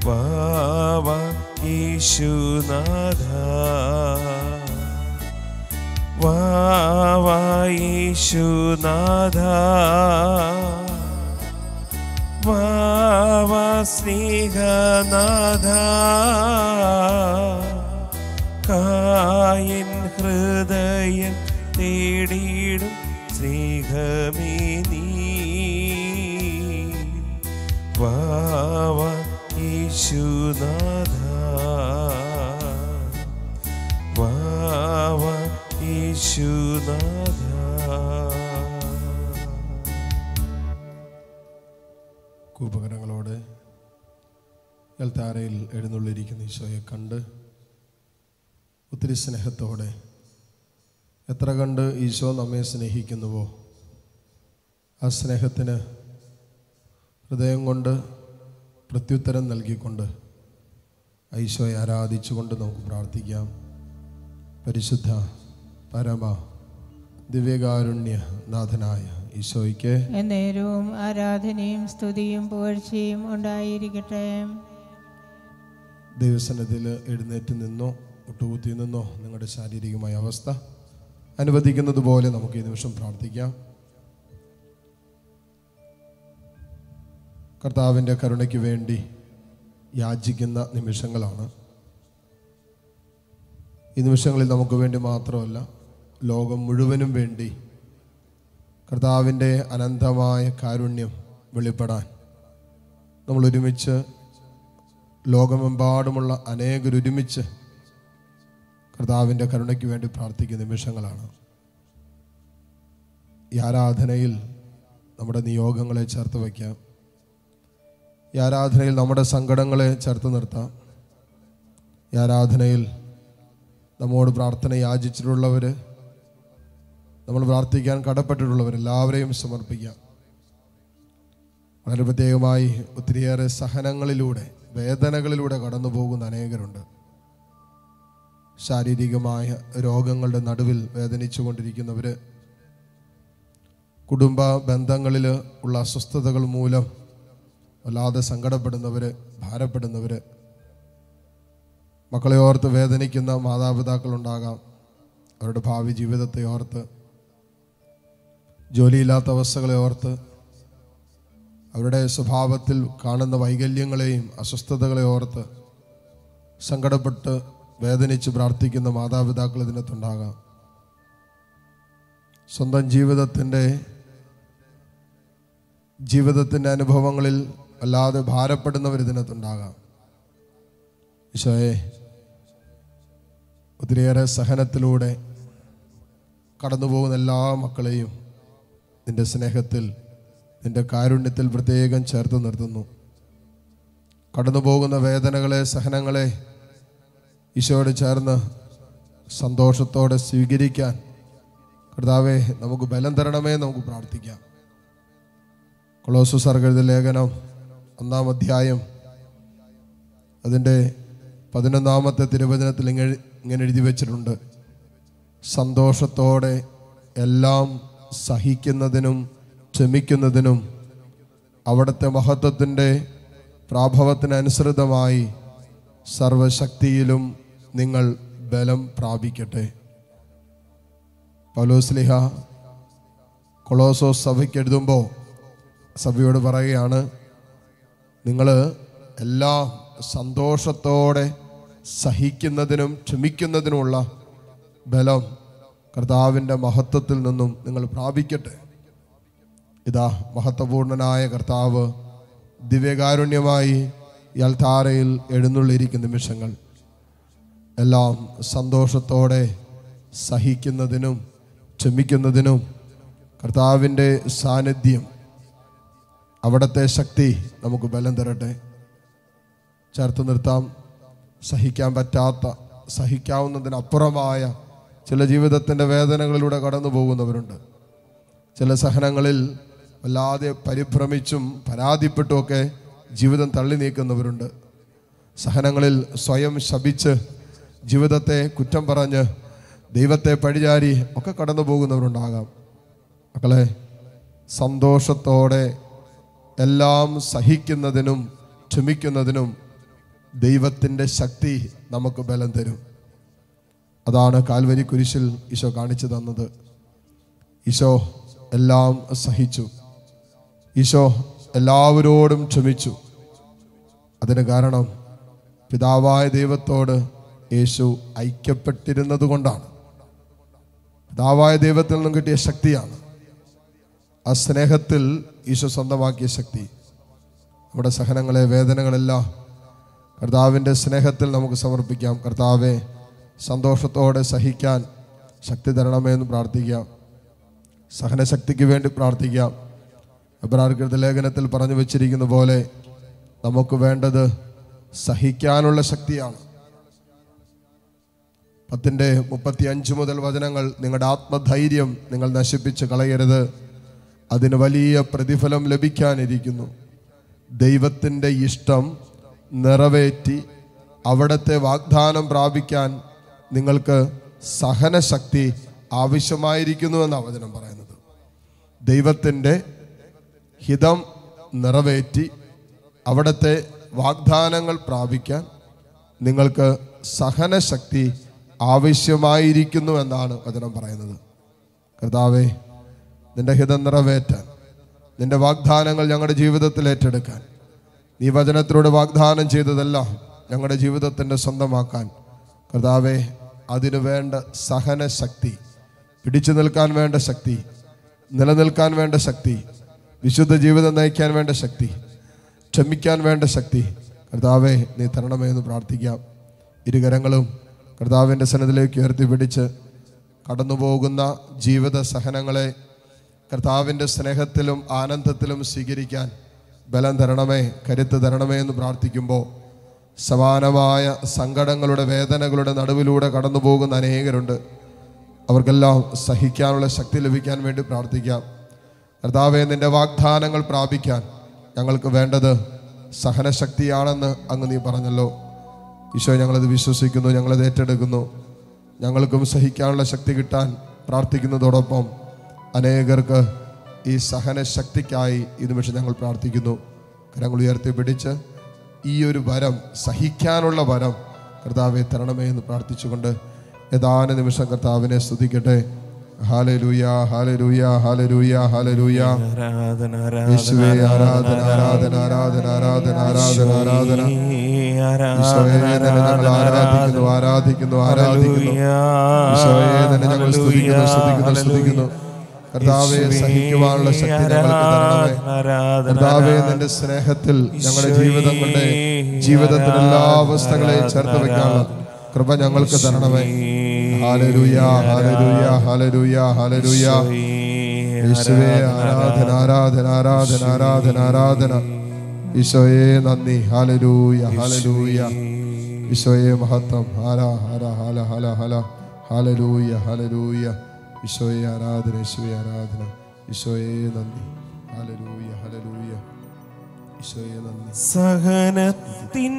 വാവ യേശുനാഥ വാവ യേശുനാഥ വാവ സ്നേഹനാഥ കായൻ ഹൃദയം തേടിയിടും സ്നേഹമേ നീ വാവ യേശുനാഥ വാവ യേശുനാഥ കൂപകരങ്ങളോട് എൽത്താരയിൽ എഴുന്നള്ളിരിക്കുന്ന ഈശോയെ കണ്ട് ഒത്തിരി സ്നേഹത്തോടെ എത്ര കണ്ട് ഈശോ നമ്മെ സ്നേഹിക്കുന്നുവോ ആ സ്നേഹത്തിന് ഹൃദയം കൊണ്ട് പ്രത്യുത്തരം നൽകിക്കൊണ്ട് ആ ഈശോയെ ആരാധിച്ചുകൊണ്ട് നമുക്ക് പ്രാർത്ഥിക്കാം പരിശുദ്ധ പരമ ദിവ്യകാരുണ്യ നാഥനായ ഈശോയ്ക്ക് എന്നേരവും ആരാധനയും സ്തുതിയും പുകഴ്ചയും ഉണ്ടായിരിക്കട്ടെ ദൈവസന്നദ്ധിയിൽ എഴുന്നേറ്റ് നിന്നോ മുട്ടുകുത്തി നിന്നോ നിങ്ങളുടെ ശാരീരികമായ അവസ്ഥ അനുവദിക്കുന്നത് പോലെ നമുക്ക് ഈ നിമിഷം പ്രാർത്ഥിക്കാം കർത്താവിൻ്റെ കരുണയ്ക്ക് വേണ്ടി യാചിക്കുന്ന നിമിഷങ്ങളാണ് ഈ നിമിഷങ്ങളിൽ നമുക്ക് വേണ്ടി മാത്രമല്ല ലോകം മുഴുവനും വേണ്ടി കർത്താവിൻ്റെ അനന്തമായ കാരുണ്യം വെളിപ്പെടാൻ നമ്മൾ ഒരുമിച്ച് ലോകമെമ്പാടുമുള്ള അനേകരൊരുമിച്ച് കർത്താവിൻ്റെ കരുണയ്ക്ക് വേണ്ടി പ്രാർത്ഥിക്കുന്ന നിമിഷങ്ങളാണ് ഈ ആരാധനയിൽ നമ്മുടെ നിയോഗങ്ങളെ ചേർത്ത് വയ്ക്കാം ഈ ആരാധനയിൽ നമ്മുടെ സങ്കടങ്ങളെ ചേർത്ത് നിർത്താം ഈ ആരാധനയിൽ നമ്മോട് പ്രാർത്ഥന യാചിച്ചിട്ടുള്ളവർ നമ്മൾ പ്രാർത്ഥിക്കാൻ കടപ്പെട്ടിട്ടുള്ളവർ എല്ലാവരെയും സമർപ്പിക്കാം വളരെ പ്രത്യേകമായി ഒത്തിരിയേറെ സഹനങ്ങളിലൂടെ വേദനകളിലൂടെ കടന്നു പോകുന്ന അനേകരുണ്ട് ശാരീരികമായ രോഗങ്ങളുടെ നടുവിൽ വേദനിച്ചു കൊണ്ടിരിക്കുന്നവർ കുടുംബ ബന്ധങ്ങളിൽ ഉള്ള അസ്വസ്ഥതകൾ മൂലം വല്ലാതെ സങ്കടപ്പെടുന്നവർ ഭാരപ്പെടുന്നവർ മക്കളെ ഓർത്ത് വേദനിക്കുന്ന മാതാപിതാക്കളുണ്ടാകാം അവരുടെ ഭാവി ജീവിതത്തെ ഓർത്ത് ജോലിയില്ലാത്ത അവസ്ഥകളെ ഓർത്ത് അവരുടെ സ്വഭാവത്തിൽ കാണുന്ന വൈകല്യങ്ങളെയും അസ്വസ്ഥതകളെ ഓർത്ത് സങ്കടപ്പെട്ട് വേദനിച്ച് പ്രാർത്ഥിക്കുന്ന മാതാപിതാക്കൾ ഇതിനകത്തുണ്ടാകാം സ്വന്തം ജീവിതത്തിൻ്റെ ജീവിതത്തിൻ്റെ അനുഭവങ്ങളിൽ വല്ലാതെ ഭാരപ്പെടുന്നവർ ഇതിനകത്തുണ്ടാകാം ഈശോയെ ഒത്തിരിയേറെ സഹനത്തിലൂടെ കടന്നു പോകുന്ന എല്ലാ മക്കളെയും നിന്റെ സ്നേഹത്തിൽ നിന്റെ കാരുണ്യത്തിൽ പ്രത്യേകം ചേർത്ത് നിർത്തുന്നു കടന്നു പോകുന്ന വേദനകളെ സഹനങ്ങളെ ഈശോയോട് ചേർന്ന് സന്തോഷത്തോടെ സ്വീകരിക്കാൻ കർത്താവെ നമുക്ക് ബലം തരണമേ നമുക്ക് പ്രാർത്ഥിക്കാം കൊളോസു സർഗഴുത ലേഖനം ഒന്നാം അധ്യായം അതിൻ്റെ പതിനൊന്നാമത്തെ തിരുവചനത്തിൽ ഇങ്ങനെ ഇങ്ങനെ എഴുതി വെച്ചിട്ടുണ്ട് സന്തോഷത്തോടെ എല്ലാം സഹിക്കുന്നതിനും ക്ഷമിക്കുന്നതിനും അവിടുത്തെ മഹത്വത്തിൻ്റെ പ്രാഭവത്തിനനുസൃതമായി സർവശക്തിയിലും നിങ്ങൾ ബലം പ്രാപിക്കട്ടെ പൗലോസ്ലിഹ കൊളോസോസ് സഭയ്ക്ക് എഴുതുമ്പോൾ സഭയോട് പറയുകയാണ് നിങ്ങൾ എല്ലാം സന്തോഷത്തോടെ സഹിക്കുന്നതിനും ക്ഷമിക്കുന്നതിനുമുള്ള ബലം കർത്താവിൻ്റെ മഹത്വത്തിൽ നിന്നും നിങ്ങൾ പ്രാപിക്കട്ടെ ഇതാ മഹത്വപൂർണനായ കർത്താവ് ദിവ്യകാരുണ്യമായി ഈ അൽത്താരയിൽ എഴുന്നള്ളിയിരിക്കുന്ന നിമിഷങ്ങൾ എല്ലാം സന്തോഷത്തോടെ സഹിക്കുന്നതിനും ക്ഷമിക്കുന്നതിനും കർത്താവിൻ്റെ സാന്നിധ്യം അവിടുത്തെ ശക്തി നമുക്ക് ബലം തരട്ടെ ചേർത്ത് നിർത്താം സഹിക്കാൻ പറ്റാത്ത സഹിക്കാവുന്നതിനപ്പുറമായ ചില ജീവിതത്തിൻ്റെ വേദനകളിലൂടെ കടന്നു പോകുന്നവരുണ്ട് ചില സഹനങ്ങളിൽ വല്ലാതെ പരിഭ്രമിച്ചും പരാതിപ്പെട്ടുമൊക്കെ ജീവിതം തള്ളി നീക്കുന്നവരുണ്ട് സഹനങ്ങളിൽ സ്വയം ശപിച്ച് ജീവിതത്തെ കുറ്റം പറഞ്ഞ് ദൈവത്തെ പഴിചാരി ഒക്കെ കടന്നു പോകുന്നവരുണ്ടാകാം മക്കളെ സന്തോഷത്തോടെ എല്ലാം സഹിക്കുന്നതിനും ക്ഷമിക്കുന്നതിനും ദൈവത്തിൻ്റെ ശക്തി നമുക്ക് ബലം തരും അതാണ് കാൽവരി കുരിശിൽ ഈശോ കാണിച്ചു തന്നത് ഈശോ എല്ലാം സഹിച്ചു ഈശോ എല്ലാവരോടും ക്ഷമിച്ചു അതിന് കാരണം പിതാവായ ദൈവത്തോട് യേശു ഐക്യപ്പെട്ടിരുന്നത് കൊണ്ടാണ് പിതാവായ ദൈവത്തിൽ നിന്നും കിട്ടിയ ശക്തിയാണ് ആ സ്നേഹത്തിൽ ഈശോ സ്വന്തമാക്കിയ ശക്തി നമ്മുടെ സഹനങ്ങളെ വേദനകളെല്ലാം കർത്താവിൻ്റെ സ്നേഹത്തിൽ നമുക്ക് സമർപ്പിക്കാം കർത്താവെ സന്തോഷത്തോടെ സഹിക്കാൻ ശക്തി തരണമേ എന്ന് പ്രാർത്ഥിക്കാം സഹനശക്തിക്ക് വേണ്ടി പ്രാർത്ഥിക്കാം എബ്രാർക്കൃത ലേഖനത്തിൽ പറഞ്ഞു വച്ചിരിക്കുന്ന പോലെ നമുക്ക് വേണ്ടത് സഹിക്കാനുള്ള ശക്തിയാണ് പത്തിൻ്റെ മുപ്പത്തി അഞ്ച് മുതൽ വചനങ്ങൾ നിങ്ങളുടെ ആത്മധൈര്യം നിങ്ങൾ നശിപ്പിച്ച് കളയരുത് അതിന് വലിയ പ്രതിഫലം ലഭിക്കാനിരിക്കുന്നു ദൈവത്തിൻ്റെ ഇഷ്ടം നിറവേറ്റി അവിടുത്തെ വാഗ്ദാനം പ്രാപിക്കാൻ നിങ്ങൾക്ക് സഹനശക്തി ആവശ്യമായിരിക്കുന്നു എന്നാണ് വചനം പറയുന്നത് ദൈവത്തിൻ്റെ ഹിതം നിറവേറ്റി അവിടുത്തെ വാഗ്ദാനങ്ങൾ പ്രാപിക്കാൻ നിങ്ങൾക്ക് സഹനശക്തി ആവശ്യമായിരിക്കുന്നു എന്നാണ് വചനം പറയുന്നത് കർത്താവെ നിന്റെ ഹിതം നിറവേറ്റാൻ നിന്റെ വാഗ്ദാനങ്ങൾ ഞങ്ങളുടെ ജീവിതത്തിൽ ഏറ്റെടുക്കാൻ നീ വചനത്തിലൂടെ വാഗ്ദാനം ചെയ്തതെല്ലാം ഞങ്ങളുടെ ജീവിതത്തിൻ്റെ സ്വന്തമാക്കാൻ കർത്താവെ അതിനു വേണ്ട സഹനശക്തി പിടിച്ചു നിൽക്കാൻ വേണ്ട ശക്തി നിലനിൽക്കാൻ വേണ്ട ശക്തി വിശുദ്ധ ജീവിതം നയിക്കാൻ വേണ്ട ശക്തി ക്ഷമിക്കാൻ വേണ്ട ശക്തി കർത്താവെ നീ തരണമേ എന്ന് പ്രാർത്ഥിക്കാം ഇരുകരങ്ങളും കർത്താവിൻ്റെ സന്നദ്ധിലേക്ക് ഉയർത്തി പിടിച്ച് കടന്നു പോകുന്ന ജീവിത സഹനങ്ങളെ കർത്താവിൻ്റെ സ്നേഹത്തിലും ആനന്ദത്തിലും സ്വീകരിക്കാൻ ബലം തരണമേ കരുത്ത് തരണമേ എന്ന് പ്രാർത്ഥിക്കുമ്പോൾ സമാനമായ സങ്കടങ്ങളുടെ വേദനകളുടെ നടുവിലൂടെ കടന്നു പോകുന്ന അനേകരുണ്ട് അവർക്കെല്ലാം സഹിക്കാനുള്ള ശക്തി ലഭിക്കാൻ വേണ്ടി പ്രാർത്ഥിക്കാം കർത്താവെ നിന്റെ വാഗ്ദാനങ്ങൾ പ്രാപിക്കാൻ ഞങ്ങൾക്ക് വേണ്ടത് സഹനശക്തിയാണെന്ന് അങ്ങ് നീ പറഞ്ഞല്ലോ ഈശോ ഞങ്ങളത് വിശ്വസിക്കുന്നു ഞങ്ങളത് ഏറ്റെടുക്കുന്നു ഞങ്ങൾക്കും സഹിക്കാനുള്ള ശക്തി കിട്ടാൻ പ്രാർത്ഥിക്കുന്നതോടൊപ്പം അനേകർക്ക് ഈ സഹനശക്തിക്കായി ഈ നിമിഷം ഞങ്ങൾ പ്രാർത്ഥിക്കുന്നു കരങ്ങൾ ഉയർത്തി പിടിച്ച് ഈ ഒരു വരം സഹിക്കാനുള്ള വരം കർത്താവെ തരണമേ എന്ന് പ്രാർത്ഥിച്ചുകൊണ്ട് ഏതാനും നിമിഷം കർത്താവിനെ സ്തുതിക്കട്ടെ ഹാലലൂയ ഹാലലൂയ ഹാലലൂയ ഹാലലൂയ ആരാധന യേശുവേ ആരാധന ആരാധന ആരാധന ആരാധന ആരാധന ആരാധന ഈശോയെ തന്നെ ഞങ്ങൾ ആരാധിക്കുന്നു ആരാധിക്കുന്നു ആരാധിക്കുന്നു ഈശോയെ തന്നെ ഞങ്ങൾ സ്തുതിക്കുന്നു സ്തുതിക്കുന്നു സ്തുതിക്കുന്നു കർത്താവെ സഹിക്കുവാനുള്ള ശക്തി ഞങ്ങൾക്ക് തരണമേ കർത്താവെ നിന്റെ സ്നേഹത്തിൽ ഞങ്ങളുടെ ജീവിതങ്ങളുടെ ജീവിതത്തിലെ എല്ലാ അവസ്ഥകളെയും ചേർത്ത് വെക്കാനുള്ള കൃപ ഞങ്ങൾക്ക് തരണമേ ഹാലരൂയ ഹാലരൂയ ഹാലരൂയ ഹാലരൂയ യേശുവേ ആരാധന ആരാധന ആരാധന ആരാധന ആരാധന ഈശോയെ നന്ദി ഹാലരൂയ ഹാലരൂയ ഈശോയെ മഹത്വം ഹാല ഹാല ഹാല ഹാല ഹാല ഹാലരൂയ ഹാലരൂയ ഈശോയെ ആരാധന ഈശോയെ ആരാധന ഈശോയെ നന്ദി ഹാലരൂയ ഹാലരൂയ ഈശോയെ നന്ദി സഹനത്തിൻ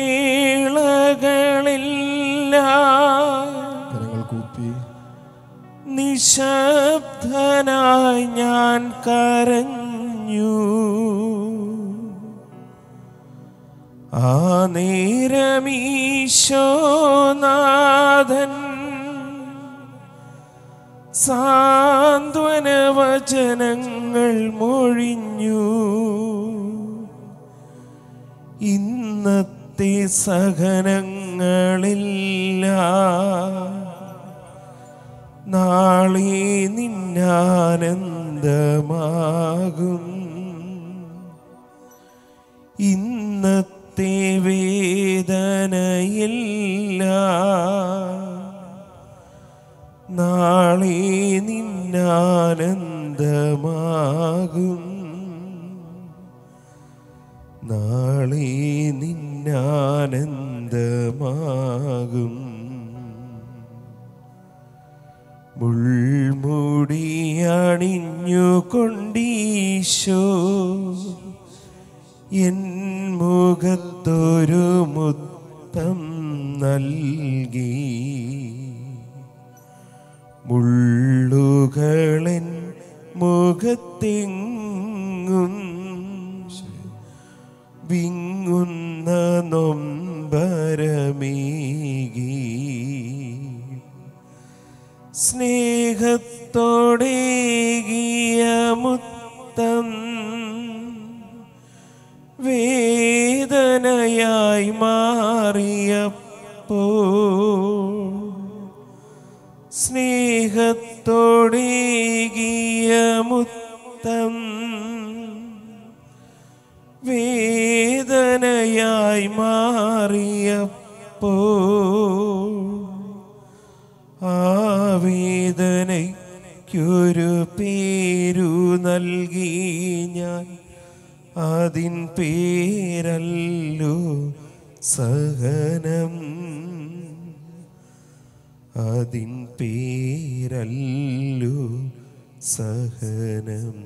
വേളകളില്ല കരങ്ങൾ കൂപ്പി നിശബ്ദനായി ഞാൻ കരഞ്ഞു ആ നേരമീശോനാഥൻ സാന്ത്വന വചനങ്ങൾ മൊഴിഞ്ഞു ഇന്നത്തെ സഹനങ്ങളില്ല നാളെ നിന്നാനന്ദമാകും ഇന്നത്തെ വേദനയില്ല നാളെ നിന്നാനന്ദമാകും നാളെ നിന്നാനന്ദമാകും മുൾമുടിയണിഞ്ഞുകൊണ്ടീശോ എൻ മുഖത്തൊരു മുത്തം നൽകി മുള്ളുകളൻ മുഖത്തെങ്ങും വിങ്ങുന്ന നൊമ്പരമായി വേദനയായി മാറിയപ്പോ സ്നേഹത്തോടേകിയ മുത്തം വേദനയായി മാറിയപ്പോ ആ വേദനയ്ക്കൊരു പേരു നൽകി ഞാൻ അതിൻ പേരല്ലോ സഹനം അതിൻ പേരല്ലോ സഹനം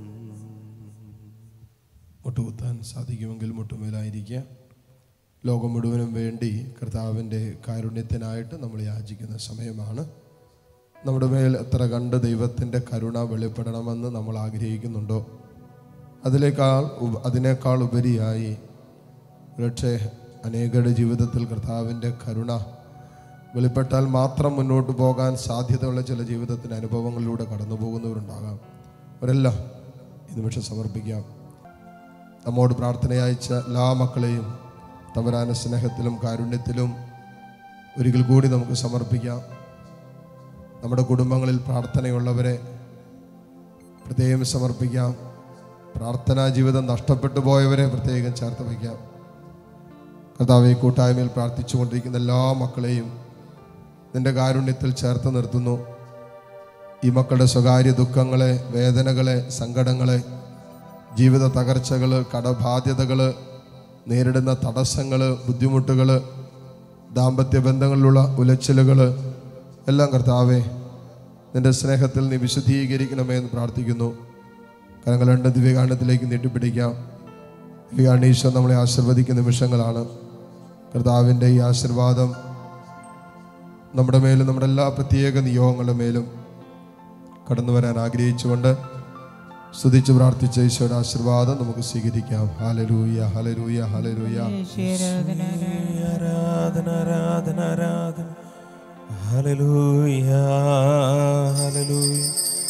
മുട്ടുകുത്താൻ സാധിക്കുമെങ്കിൽ മുട്ടുമേലായിരിക്കുക ലോകം മുഴുവനും വേണ്ടി കർത്താവിൻ്റെ കാരുണ്യത്തിനായിട്ട് നമ്മൾ യാചിക്കുന്ന സമയമാണ് നമ്മുടെ മേൽ എത്ര കണ്ട് ദൈവത്തിൻ്റെ കരുണ വെളിപ്പെടണമെന്ന് നമ്മൾ ആഗ്രഹിക്കുന്നുണ്ടോ അതിലേക്കാൾ ഉപ- അതിനേക്കാൾ ഉപരിയായി പക്ഷേ അനേകരുടെ ജീവിതത്തിൽ കർത്താവിൻ്റെ കരുണ വെളിപ്പെട്ടാൽ മാത്രം മുന്നോട്ട് പോകാൻ സാധ്യതയുള്ള ചില ജീവിതത്തിൻ്റെ അനുഭവങ്ങളിലൂടെ കടന്നു പോകുന്നവരുണ്ടാകാം അവരെല്ലാം ഈ നിമിഷം സമർപ്പിക്കാം നമ്മോട് പ്രാർത്ഥന അയച്ച എല്ലാ മക്കളെയും തമരാന സ്നേഹത്തിലും കാരുണ്യത്തിലും ഒരിക്കൽ കൂടി നമുക്ക് സമർപ്പിക്കാം നമ്മുടെ കുടുംബങ്ങളിൽ പ്രാർത്ഥനയുള്ളവരെ പ്രത്യേകം സമർപ്പിക്കാം പ്രാർത്ഥനാ ജീവിതം നഷ്ടപ്പെട്ടു പോയവരെ പ്രത്യേകം ചേർത്ത് വയ്ക്കാം കർത്താവ് ഈ കൂട്ടായ്മയിൽ പ്രാർത്ഥിച്ചുകൊണ്ടിരിക്കുന്ന എല്ലാ മക്കളെയും നിന്റെ കാരുണ്യത്തിൽ ചേർത്ത് നിർത്തുന്നു ഈ മക്കളുടെ സ്വകാര്യ ദുഃഖങ്ങളെ വേദനകളെ സങ്കടങ്ങളെ ജീവിത തകർച്ചകൾ കടബാധ്യതകൾ നേരിടുന്ന തടസ്സങ്ങൾ ബുദ്ധിമുട്ടുകൾ ദാമ്പത്യ ബന്ധങ്ങളിലുള്ള ഉലച്ചിലുകൾ എല്ലാം കർത്താവെ നിന്റെ സ്നേഹത്തിൽ നീ വിശദീകരിക്കണമേ എന്ന് പ്രാർത്ഥിക്കുന്നു കരങ്ങൾ രണ്ട് ദിവ്യകാരണത്തിലേക്ക് നീട്ടിപ്പിടിക്കാം ദിവ്യകാരണീശ്വർ നമ്മളെ ആശീർവദിക്കുന്ന നിമിഷങ്ങളാണ് കർത്താവിൻ്റെ ഈ ആശീർവാദം നമ്മുടെ മേലും നമ്മുടെ എല്ലാ പ്രത്യേക നിയോഗങ്ങളുടെ മേലും കടന്നു വരാൻ ആഗ്രഹിച്ചുകൊണ്ട് സ്തുതിച്ച് പ്രാർത്ഥിച്ച ഈശോയുടെ ആശീർവാദം നമുക്ക് സ്വീകരിക്കാം ഹലലൂയ ഹലലൂയ ഹലലൂയ ഈശ്വരാധന ആരാധന ആരാധന ആരാധന ഹല്ലേലൂയ ഹല്ലേലൂയ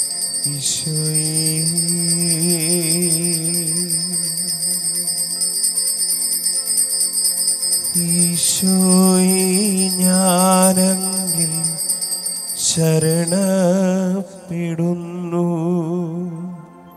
ഈശോയെ ഞാനങ്ങിൽ ശരണപ്പെടുന്നു